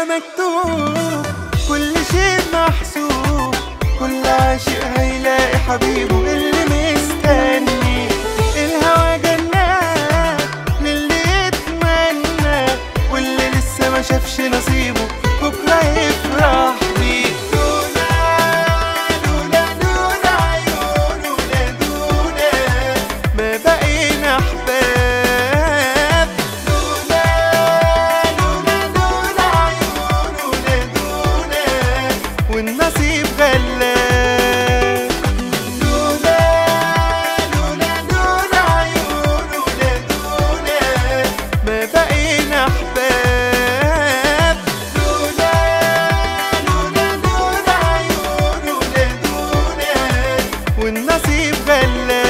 مكتوب كل شيء محسوب كل عاشق هيلاقي حبيبه اللي مستني الهوى جنات للي يتمنى واللي لسه ما شافش نصيبه بكره يفرح بيه دونا دونا دونا عيون ولا دونا ما بقينا احباب دونا دونا دونا عيون ولا دونا والنصيب غلاب دونا دونا دونا عيون ولا دونا ما بقينا احباب دونا دونا دونا عيون ولا دونا والنصيب غلاب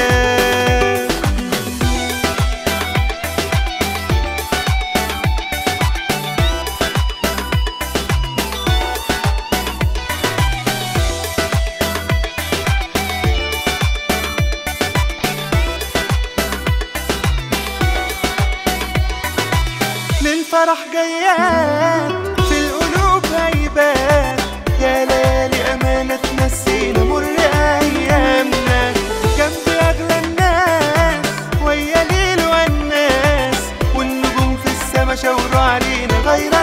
للفرح جيات في القلوب هيبات يا ليالي أمانة تنسينا مر أيامنا جنب أغلى الناس ويا ليل والناس والنجوم في السما شاوروا علينا غير